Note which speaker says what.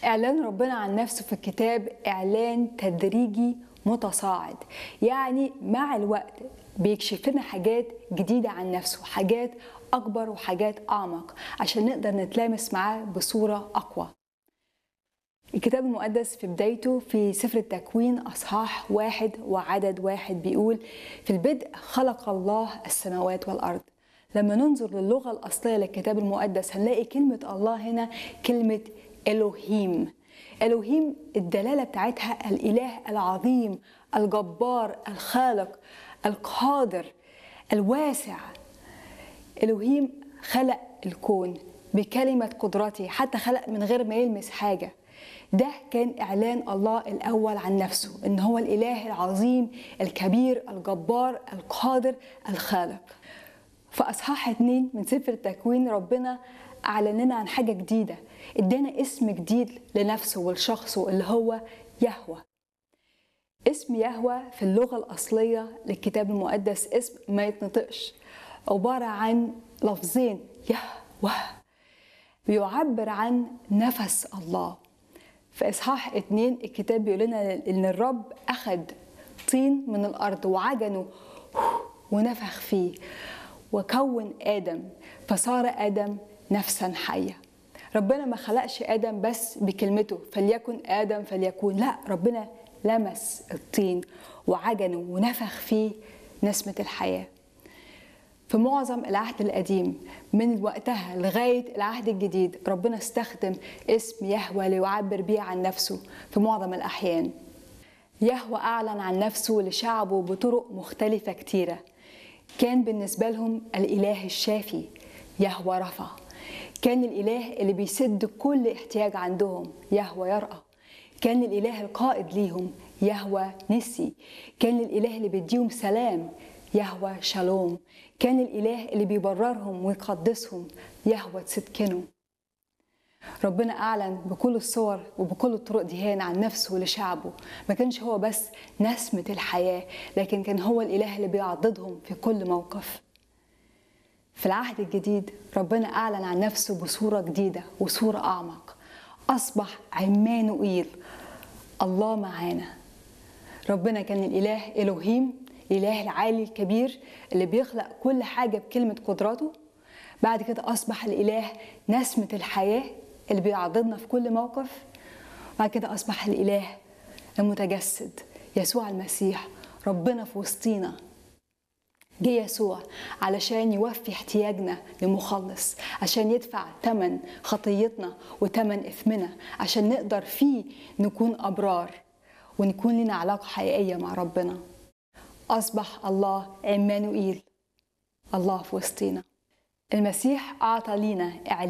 Speaker 1: إعلان ربنا عن نفسه في الكتاب إعلان تدريجي متصاعد يعني مع الوقت بيكشف لنا حاجات جديدة عن نفسه حاجات أكبر وحاجات أعمق عشان نقدر نتلامس معاه بصورة أقوى الكتاب المقدس في بدايته في سفر التكوين أصحاح واحد وعدد واحد بيقول في البدء خلق الله السماوات والأرض لما ننظر للغة الأصلية للكتاب المقدس هنلاقي كلمة الله هنا كلمة إلوهيم إلوهيم الدلالة بتاعتها الإله العظيم الجبار الخالق القادر الواسع إلوهيم خلق الكون بكلمة قدرته حتى خلق من غير ما يلمس حاجة ده كان إعلان الله الأول عن نفسه إن هو الإله العظيم الكبير الجبار القادر الخالق في أصحاح اتنين من سفر التكوين ربنا أعلن لنا عن حاجة جديدة ادانا اسم جديد لنفسه ولشخصه اللي هو يهوه اسم يهوه في اللغة الأصلية للكتاب المقدس اسم ما يتنطقش عبارة عن لفظين يهوه بيعبر عن نفس الله في إصحاح اتنين الكتاب بيقول لنا إن الرب أخذ طين من الأرض وعجنه ونفخ فيه وكون آدم فصار آدم نفسا حية ربنا ما خلقش آدم بس بكلمته فليكن آدم فليكون لا ربنا لمس الطين وعجنه ونفخ فيه نسمة الحياة في معظم العهد القديم من وقتها لغاية العهد الجديد ربنا استخدم اسم يهوى ليعبر بيه عن نفسه في معظم الأحيان يهوى أعلن عن نفسه لشعبه بطرق مختلفة كتيرة كان بالنسبة لهم الإله الشافي يهوى رفع كان الإله اللي بيسد كل احتياج عندهم يهوى يرأى كان الإله القائد ليهم يهوى نسي كان الإله اللي بيديهم سلام يهوى شالوم كان الإله اللي بيبررهم ويقدسهم يهوى تسكنه ربنا أعلن بكل الصور وبكل الطرق دي هان عن نفسه لشعبه ما كانش هو بس نسمة الحياة لكن كان هو الإله اللي بيعضدهم في كل موقف في العهد الجديد ربنا أعلن عن نفسه بصورة جديدة وصورة أعمق أصبح عمانوئيل الله معانا ربنا كان الإله إلوهيم الإله العالي الكبير اللي بيخلق كل حاجة بكلمة قدراته بعد كده أصبح الإله نسمة الحياة اللي بيعضدنا في كل موقف بعد كده أصبح الإله المتجسد يسوع المسيح ربنا في وسطينا جه يسوع علشان يوفي احتياجنا لمخلص عشان يدفع ثمن خطيتنا وثمن إثمنا عشان نقدر فيه نكون أبرار ونكون لنا علاقة حقيقية مع ربنا أصبح الله عمانوئيل الله في وسطينا المسيح أعطى لينا